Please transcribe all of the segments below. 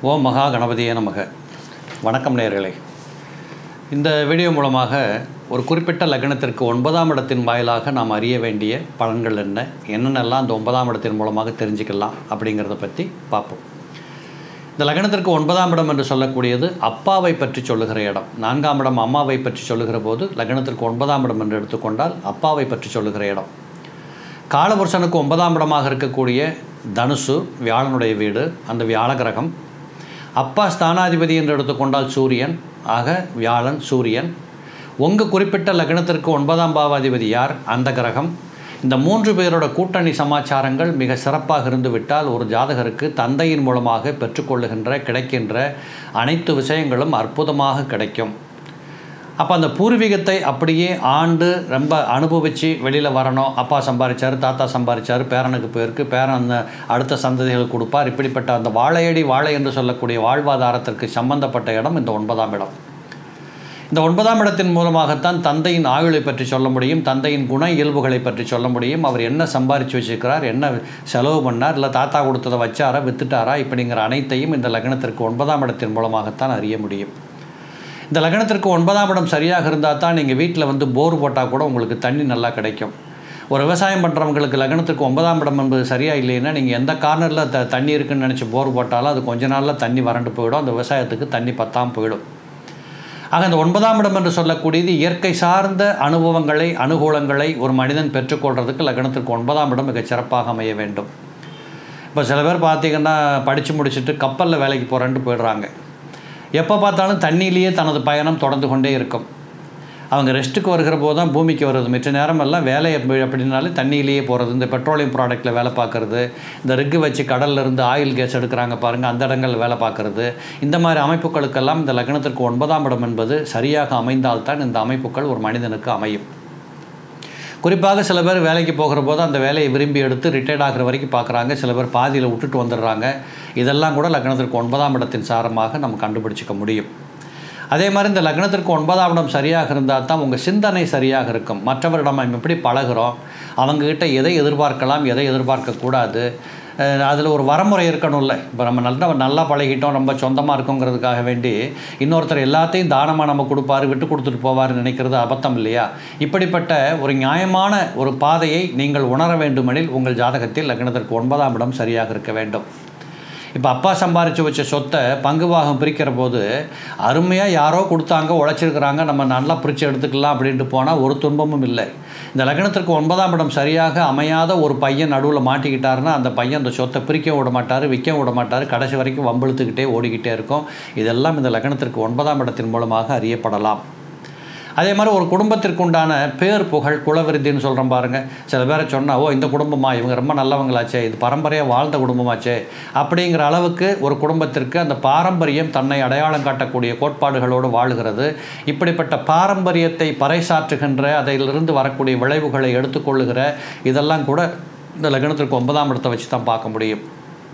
ஓம் மகா கணபதியே நமக வணக்கம் நேயர்களே இந்த வீடியோ மூலமாக ஒரு குறிப்பிட்ட லக்னத்திற்கு ஒன்பதாம் இடத்தின் வாயிலாக நாம் அறிய வேண்டிய பலன்கள் என்ன என்னென்னலாம் அந்த ஒன்பதாம் இடத்தின் மூலமாக தெரிஞ்சுக்கலாம் அப்படிங்கிறத பற்றி பார்ப்போம் இந்த லக்னத்திற்கு ஒன்பதாம் இடம் என்று சொல்லக்கூடியது அப்பாவை பற்றி சொல்லுகிற இடம் நான்காம் இடம் அம்மாவை பற்றி சொல்லுகிற போது லக்னத்திற்கு ஒன்பதாம் இடம் என்று எடுத்துக்கொண்டால் அப்பாவை பற்றி சொல்லுகிற இடம் காலபுருஷனுக்கு ஒன்பதாம் இடமாக இருக்கக்கூடிய தனுசு வியாழனுடைய வீடு அந்த வியாழ கிரகம் அப்பா ஸ்தானாதிபதி என்று எடுத்துக்கொண்டால் சூரியன் ஆக வியாழன் சூரியன் உங்கள் குறிப்பிட்ட லக்னத்திற்கு ஒன்பதாம் பாவாதிபதி யார் அந்த கிரகம் இந்த மூன்று பேரோட கூட்டணி சமாச்சாரங்கள் மிக சிறப்பாக இருந்துவிட்டால் ஒரு ஜாதகருக்கு தந்தையின் மூலமாக பெற்றுக்கொள்ளுகின்ற கிடைக்கின்ற அனைத்து விஷயங்களும் அற்புதமாக கிடைக்கும் அப்போ அந்த பூர்வீகத்தை அப்படியே ஆண்டு ரொம்ப அனுபவித்து வெளியில் வரணும் அப்பா சம்பாதிச்சார் தாத்தா சம்பாதிச்சார் பேரனுக்கு போயிருக்கு பேரன் அந்த அடுத்த சந்ததிகளுக்கு கொடுப்பார் இப்படிப்பட்ட அந்த வாழையடி வாழை என்று சொல்லக்கூடிய வாழ்வாதாரத்திற்கு சம்பந்தப்பட்ட இடம் இந்த ஒன்பதாம் இடம் இந்த ஒன்பதாம் இடத்தின் மூலமாகத்தான் தந்தையின் ஆயுளை பற்றி சொல்ல முடியும் தந்தையின் குண இயல்புகளை பற்றி சொல்ல முடியும் அவர் என்ன சம்பாரித்து வச்சுருக்கிறார் என்ன செலவு பண்ணார் இல்லை தாத்தா கொடுத்ததை வச்சாரா வித்துட்டாரா இப்படிங்கிற அனைத்தையும் இந்த லக்னத்திற்கு ஒன்பதாம் இடத்தின் மூலமாகத்தான் அறிய முடியும் இந்த லக்னத்திற்கு ஒன்பதாம் இடம் சரியாக இருந்தால் தான் நீங்கள் வீட்டில் வந்து போர் போட்டால் கூட உங்களுக்கு தண்ணி நல்லா கிடைக்கும் ஒரு விவசாயம் பண்ணுறவங்களுக்கு லக்னத்திற்கு ஒன்பதாம் இடம் என்பது சரியாக இல்லைன்னா நீங்கள் எந்த கார்னரில் த தண்ணி இருக்குன்னு நினச்சி போர் போட்டாலும் அது கொஞ்ச நாளில் தண்ணி வறண்டு போயிடும் அந்த விவசாயத்துக்கு தண்ணி பத்தாமல் போயிடும் ஆக அந்த ஒன்பதாம் இடம் என்று சொல்லக்கூடியது இயற்கை சார்ந்த அனுபவங்களை அனுகூலங்களை ஒரு மனிதன் பெற்றுக்கொள்கிறதுக்கு லக்னத்திற்கு ஒன்பதாம் இடம் மிகச் சிறப்பாக அமைய வேண்டும் இப்போ சில பேர் பார்த்திங்கன்னா படித்து முடிச்சுட்டு கப்பலில் வேலைக்கு போகிறேன்ட்டு போயிடுறாங்க எப்போ பார்த்தாலும் தண்ணியிலேயே தனது பயணம் தொடர்ந்து கொண்டே இருக்கும் அவங்க ரெஸ்ட்டுக்கு வருகிற போது தான் பூமிக்கு வருது மிச்ச நேரமெல்லாம் வேலை எப்படி அப்படின்னாலே தண்ணியிலேயே போகிறது இந்த பெட்ரோலியம் ப்ராடக்ட்டில் வேலை பார்க்குறது இந்த ரிக்கு வச்சு கடல்ல இருந்து ஆயில் கேஸ் எடுக்கிறாங்க பாருங்கள் அந்த இடங்களில் வேலை பார்க்குறது இந்த மாதிரி அமைப்புகளுக்கெல்லாம் இந்த லக்னத்திற்கு ஒன்பதாம் இடம் என்பது சரியாக அமைந்தால்தான் இந்த அமைப்புகள் ஒரு மனிதனுக்கு அமையும் குறிப்பாக சில பேர் வேலைக்கு போகிற போது அந்த வேலையை விரும்பி எடுத்து ரிட்டையர்ட் ஆகிற வரைக்கும் பார்க்குறாங்க சில பேர் பாதியில் விட்டுட்டு வந்துடுறாங்க இதெல்லாம் கூட லக்னத்திற்கு ஒன்பதாம் இடத்தின் சாரமாக நம்ம கண்டுபிடிச்சிக்க முடியும் அதே மாதிரி இந்த லக்னத்திற்கு ஒன்பதாம் இடம் சரியாக இருந்தால் தான் உங்கள் சிந்தனை சரியாக இருக்கும் மற்றவரிடம் நம்ம எப்படி பழகிறோம் அவங்கக்கிட்ட எதை எதிர்பார்க்கலாம் எதை எதிர்பார்க்கக்கூடாது அதில் ஒரு வரமுறை இருக்கணும்ல இப்போ நம்ம நல்லா நல்லா பழகிட்டோம் ரொம்ப சொந்தமாக இருக்குங்கிறதுக்காக வேண்டி இன்னொருத்தர் எல்லாத்தையும் தானமாக நம்ம கொடுப்பாரு விட்டு கொடுத்துட்டு போவார் நினைக்கிறது அபத்தம் இல்லையா இப்படிப்பட்ட ஒரு நியாயமான ஒரு பாதையை நீங்கள் உணர வேண்டுமெனில் உங்கள் ஜாதகத்தில் லக்னத்திற்கு ஒன்பதாம் இடம் சரியாக இருக்க வேண்டும் இப்போ அப்பா சம்பாரித்து வச்ச சொத்தை பங்கு பாகம் பிரிக்கிற போது அருமையாக யாரோ கொடுத்தாங்க உழைச்சிருக்கிறாங்க நம்ம நல்லா பிரித்து எடுத்துக்கலாம் அப்படின்ட்டு போனால் ஒரு துன்பமும் இல்லை இந்த லக்னத்திற்கு ஒன்பதாம் இடம் சரியாக அமையாத ஒரு பையன் நடுவில் மாட்டிக்கிட்டாருன்னா அந்த பையன் அந்த சொத்தை பிரிக்க விட மாட்டார் விற்க விட மாட்டார் கடைசி வரைக்கும் வம்பிழுத்துக்கிட்டே ஓடிக்கிட்டே இருக்கும் இதெல்லாம் இந்த லக்னத்திற்கு ஒன்பதாம் இடத்தின் மூலமாக அறியப்படலாம் அதே மாதிரி ஒரு குடும்பத்திற்கு உண்டான பேர் புகழ் குலவிருத்தின்னு சொல்கிறோம் பாருங்கள் சில பேரை சொன்னால் ஓ இந்த குடும்பமா இவங்க ரொம்ப நல்லவங்களாச்சே இது பரம்பரையாக வாழ்ந்த குடும்பமாச்சே அப்படிங்கிற அளவுக்கு ஒரு குடும்பத்திற்கு அந்த பாரம்பரியம் தன்னை அடையாளம் காட்டக்கூடிய கோட்பாடுகளோடு வாழுகிறது இப்படிப்பட்ட பாரம்பரியத்தை பறைசாற்றுகின்ற அதிலிருந்து வரக்கூடிய விளைவுகளை எடுத்துக்கொள்ளுகிற இதெல்லாம் கூட இந்த லக்னத்திற்கு ஒன்பதாம் இடத்தை வச்சு தான் பார்க்க முடியும்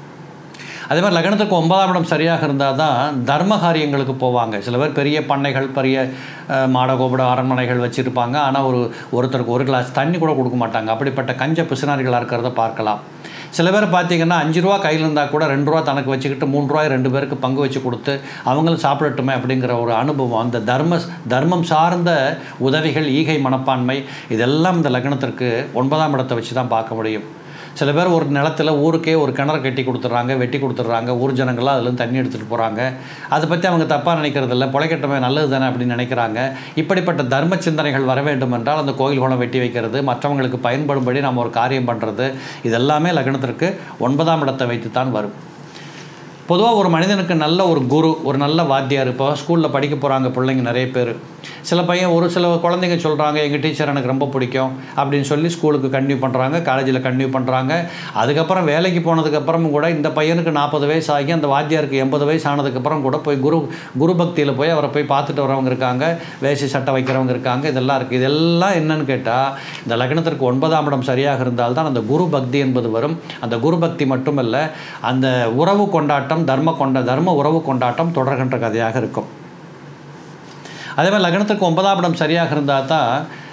அதே மாதிரி லக்னத்துக்கு ஒன்பதாம் இடம் சரியாக இருந்தால் தான் தர்ம காரியங்களுக்கு போவாங்க சில பேர் பெரிய பண்ணைகள் பெரிய மாடகோபுட அரண்மனைகள் வச்சுருப்பாங்க ஆனால் ஒரு ஒருத்தருக்கு ஒரு கிளாஸ் தண்ணி கூட கொடுக்க மாட்டாங்க அப்படிப்பட்ட கஞ்ச பிசுனாரிகளாக இருக்கிறத பார்க்கலாம் சில பேர் பார்த்திங்கன்னா அஞ்சு ரூபா கையில் இருந்தால் கூட ரெண்டு ரூபா தனக்கு வச்சுக்கிட்டு மூணு ரூபாய் ரெண்டு பேருக்கு பங்கு வச்சு கொடுத்து அவங்களும் சாப்பிடட்டுமே அப்படிங்கிற ஒரு அனுபவம் அந்த தர்ம தர்மம் சார்ந்த உதவிகள் ஈகை மனப்பான்மை இதெல்லாம் இந்த லக்னத்திற்கு ஒன்பதாம் இடத்தை வச்சு தான் பார்க்க முடியும் சில பேர் ஒரு நிலத்தில் ஊருக்கே ஒரு கிணறு கட்டி கொடுத்துட்றாங்க வெட்டி கொடுத்துட்றாங்க ஊர் ஜனங்களாம் அதுலேருந்து தண்ணி எடுத்துகிட்டு போகிறாங்க அதை பற்றி அவங்க தப்பாக நினைக்கிறது இல்லை பிழைக்கட்டமே நல்லது தானே அப்படின்னு நினைக்கிறாங்க இப்படிப்பட்ட தர்ம சிந்தனைகள் வர வேண்டும் என்றால் அந்த கோயில் குளம் வெட்டி வைக்கிறது மற்றவங்களுக்கு பயன்படும்படி நம்ம ஒரு காரியம் பண்ணுறது இதெல்லாமே லக்னத்திற்கு ஒன்பதாம் இடத்தை வைத்து தான் வரும் பொதுவாக ஒரு மனிதனுக்கு நல்ல ஒரு குரு ஒரு நல்ல வாத்தியார் இப்போ ஸ்கூலில் படிக்க போகிறாங்க பிள்ளைங்க நிறைய பேர் சில பையன் ஒரு சில குழந்தைங்க சொல்கிறாங்க எங்கள் டீச்சர் எனக்கு ரொம்ப பிடிக்கும் அப்படின்னு சொல்லி ஸ்கூலுக்கு கன்டினியூ பண்ணுறாங்க காலேஜில் கன்டினியூ பண்ணுறாங்க அதுக்கப்புறம் வேலைக்கு போனதுக்கப்புறமும் கூட இந்த பையனுக்கு நாற்பது வயசு ஆகி அந்த வாத்தியாருக்கு எண்பது வயசு ஆனதுக்கப்புறம் கூட போய் குரு குரு பக்தியில் போய் அவரை போய் பார்த்துட்டு வரவங்க இருக்காங்க வேசி சட்டை வைக்கிறவங்க இருக்காங்க இதெல்லாம் இருக்குது இதெல்லாம் என்னன்னு கேட்டால் இந்த லக்னத்திற்கு ஒன்பதாம் இடம் சரியாக இருந்தால்தான் அந்த குரு பக்தி என்பது வரும் அந்த குரு பக்தி மட்டுமல்ல அந்த உறவு கொண்டாட்டம் தர்ம கொண்ட தர்ம உறவு கொண்டாட்டம் தொடர்கின்ற கதையாக இருக்கும் அதே மாதிரி லக்னத்திற்கு ஒன்பதாம் இடம் சரியாக இருந்தால் தான்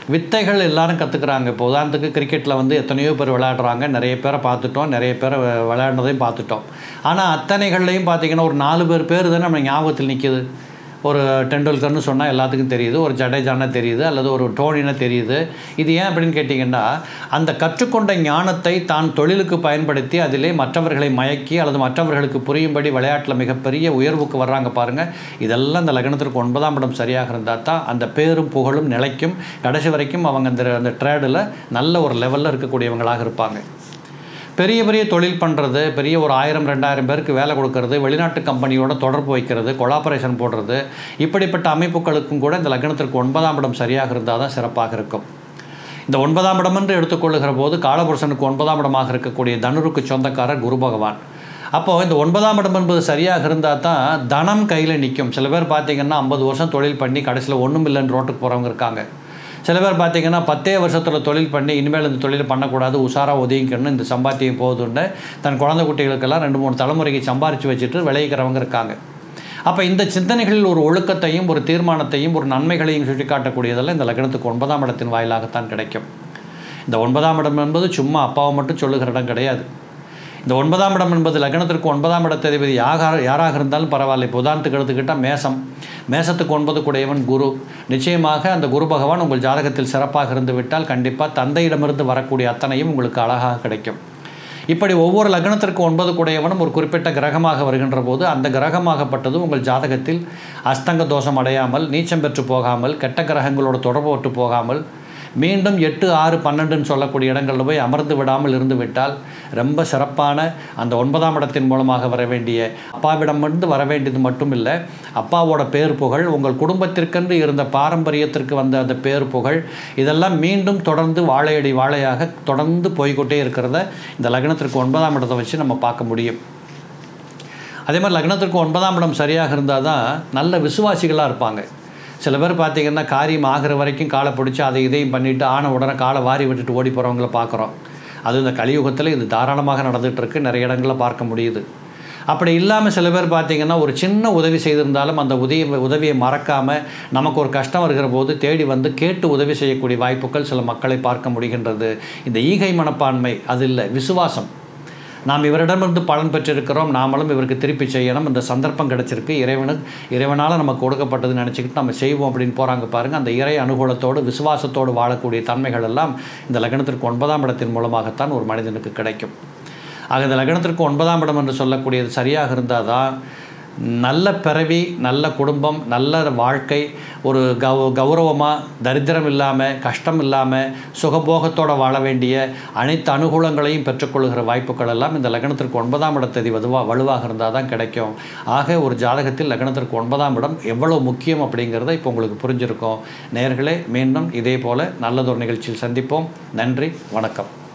வித்தைகள் எல்லாரும் கற்றுக்குறாங்க இப்போ உதாரணத்துக்கு கிரிக்கெட்டில் வந்து எத்தனையோ பேர் விளையாடுறாங்க நிறைய பேரை பார்த்துட்டோம் நிறைய பேரை வி- விளையாடுனதையும் பார்த்துட்டோம் ஆனால் அத்தனைகள்லையும் பார்த்தீங்கன்னா ஒரு நாலு பேர் பேர் தானே நம்ம ஞாபகத்தில் நிற்கிது ஒரு டெண்டுல்கர்னு சொன்னால் எல்லாத்துக்கும் தெரியுது ஒரு ஜடேஜானா தெரியுது அல்லது ஒரு டோனினா தெரியுது இது ஏன் அப்படின்னு கேட்டிங்கன்னா அந்த கற்றுக்கொண்ட ஞானத்தை தான் தொழிலுக்கு பயன்படுத்தி அதிலே மற்றவர்களை மயக்கி அல்லது மற்றவர்களுக்கு புரியும்படி விளையாட்டில் மிகப்பெரிய உயர்வுக்கு வர்றாங்க பாருங்கள் இதெல்லாம் இந்த லக்னத்திற்கு ஒன்பதாம் இடம் சரியாக இருந்தால் தான் அந்த பேரும் புகழும் நிலைக்கும் கடைசி வரைக்கும் அவங்க அந்த அந்த ட்ரேடில் நல்ல ஒரு லெவலில் இருக்கக்கூடியவங்களாக இருப்பாங்க பெரிய பெரிய தொழில் பண்ணுறது பெரிய ஒரு ஆயிரம் ரெண்டாயிரம் பேருக்கு வேலை கொடுக்கறது வெளிநாட்டு கம்பெனியோட தொடர்பு வைக்கிறது கொலாபரேஷன் போடுறது இப்படிப்பட்ட அமைப்புகளுக்கும் கூட இந்த லக்னத்திற்கு ஒன்பதாம் இடம் சரியாக இருந்தால் தான் சிறப்பாக இருக்கும் இந்த ஒன்பதாம் இடம் என்று எடுத்துக்கொள்ளுகிற போது காலபுருஷனுக்கு ஒன்பதாம் இடமாக இருக்கக்கூடிய தனுருக்கு சொந்தக்காரர் குரு பகவான் அப்போது இந்த ஒன்பதாம் இடம் என்பது சரியாக இருந்தால் தான் தனம் கையில் நிற்கும் சில பேர் பார்த்தீங்கன்னா ஐம்பது வருஷம் தொழில் பண்ணி கடைசியில் ஒன்றும் இல்லைன்னு ரோட்டுக்கு போகிறவங்க இருக்காங்க சில பேர் பார்த்தீங்கன்னா பத்தே வருஷத்தில் தொழில் பண்ணி இனிமேல் இந்த தொழில் பண்ணக்கூடாது உஷாராக ஒதுங்கிக்கணும் இந்த சம்பாத்தியம் போகுதுன்னு தன் குழந்தை குட்டிகளுக்கெல்லாம் ரெண்டு மூணு தலைமுறைக்கு சம்பாரித்து வச்சுட்டு விளைவிக்கிறவங்க இருக்காங்க அப்போ இந்த சிந்தனைகளில் ஒரு ஒழுக்கத்தையும் ஒரு தீர்மானத்தையும் ஒரு நன்மைகளையும் சுட்டிக்காட்டக்கூடியதெல்லாம் இந்த லக்னத்துக்கு ஒன்பதாம் இடத்தின் வாயிலாகத்தான் கிடைக்கும் இந்த ஒன்பதாம் இடம் என்பது சும்மா அப்பாவை மட்டும் சொல்லுகிற இடம் கிடையாது இந்த ஒன்பதாம் இடம் என்பது லக்னத்திற்கு ஒன்பதாம் இடத்ததிபதி யாராக யாராக இருந்தாலும் பரவாயில்லை இப்போ உதாரணத்துக்கு எடுத்துக்கிட்டால் மேசம் மேசத்துக்கு ஒன்பது கூடையவன் குரு நிச்சயமாக அந்த குரு பகவான் உங்கள் ஜாதகத்தில் சிறப்பாக இருந்து விட்டால் கண்டிப்பாக தந்தையிடமிருந்து வரக்கூடிய அத்தனையும் உங்களுக்கு அழகாக கிடைக்கும் இப்படி ஒவ்வொரு லக்னத்திற்கு ஒன்பது கூடையவனும் ஒரு குறிப்பிட்ட கிரகமாக வருகின்ற போது அந்த கிரகமாகப்பட்டது உங்கள் ஜாதகத்தில் அஸ்தங்க தோஷம் அடையாமல் நீச்சம் பெற்று போகாமல் கெட்ட கிரகங்களோட தொடர்பு விட்டு போகாமல் மீண்டும் எட்டு ஆறு பன்னெண்டுன்னு சொல்லக்கூடிய இடங்களில் போய் அமர்ந்து விடாமல் இருந்து விட்டால் ரொம்ப சிறப்பான அந்த ஒன்பதாம் இடத்தின் மூலமாக வர வேண்டிய அப்பாவிடமிருந்து வர வேண்டியது மட்டும் இல்லை அப்பாவோட பேர் புகழ் உங்கள் குடும்பத்திற்கென்று இருந்த பாரம்பரியத்திற்கு வந்த அந்த பேர் புகழ் இதெல்லாம் மீண்டும் தொடர்ந்து வாழையடி வாழையாக தொடர்ந்து போய்க்கொண்டே இருக்கிறத இந்த லக்னத்திற்கு ஒன்பதாம் இடத்தை வச்சு நம்ம பார்க்க முடியும் அதே மாதிரி லக்னத்திற்கு ஒன்பதாம் இடம் சரியாக இருந்தால் தான் நல்ல விசுவாசிகளாக இருப்பாங்க சில பேர் பார்த்தீங்கன்னா காரியம் ஆகிற வரைக்கும் காலை பிடிச்சி அதை இதையும் பண்ணிவிட்டு ஆன உடனே காலை வாரி விட்டுட்டு ஓடி போகிறவங்கள பார்க்குறோம் அது இந்த கலியுகத்தில் இது தாராளமாக நடந்துட்டு இருக்கு நிறைய இடங்களில் பார்க்க முடியுது அப்படி இல்லாமல் சில பேர் பார்த்தீங்கன்னா ஒரு சின்ன உதவி செய்திருந்தாலும் அந்த உதவி உதவியை மறக்காமல் நமக்கு ஒரு கஷ்டம் வருகிற போது தேடி வந்து கேட்டு உதவி செய்யக்கூடிய வாய்ப்புகள் சில மக்களை பார்க்க முடிகின்றது இந்த ஈகை மனப்பான்மை அது இல்லை விசுவாசம் நாம் இவரிடமிருந்து பலன் பெற்றிருக்கிறோம் நாமளும் இவருக்கு திருப்பி செய்யணும் இந்த சந்தர்ப்பம் கிடைச்சிருக்கு இறைவனுக்கு இறைவனால் நமக்கு கொடுக்கப்பட்டதுன்னு நினச்சிக்கிட்டு நம்ம செய்வோம் அப்படின்னு போகிறாங்க பாருங்கள் அந்த இறை அனுகூலத்தோடு விசுவாசத்தோடு வாழக்கூடிய தன்மைகள் எல்லாம் இந்த லக்னத்திற்கு ஒன்பதாம் இடத்தின் மூலமாகத்தான் ஒரு மனிதனுக்கு கிடைக்கும் ஆக இந்த லக்னத்திற்கு ஒன்பதாம் இடம் என்று சொல்லக்கூடியது சரியாக இருந்தால் தான் நல்ல பிறவி நல்ல குடும்பம் நல்ல வாழ்க்கை ஒரு கௌ கௌரவமாக தரித்திரம் இல்லாமல் கஷ்டம் இல்லாமல் சுகபோகத்தோடு வாழ வேண்டிய அனைத்து அனுகூலங்களையும் பெற்றுக்கொள்கிற வாய்ப்புகள் எல்லாம் இந்த லக்னத்திற்கு ஒன்பதாம் இடத்ததி வலுவா வலுவாக இருந்தால் தான் கிடைக்கும் ஆக ஒரு ஜாதகத்தில் லக்னத்திற்கு ஒன்பதாம் இடம் எவ்வளோ முக்கியம் அப்படிங்கிறத இப்போ உங்களுக்கு புரிஞ்சிருக்கும் நேர்களே மீண்டும் இதே போல் நல்லதொரு நிகழ்ச்சியில் சந்திப்போம் நன்றி வணக்கம்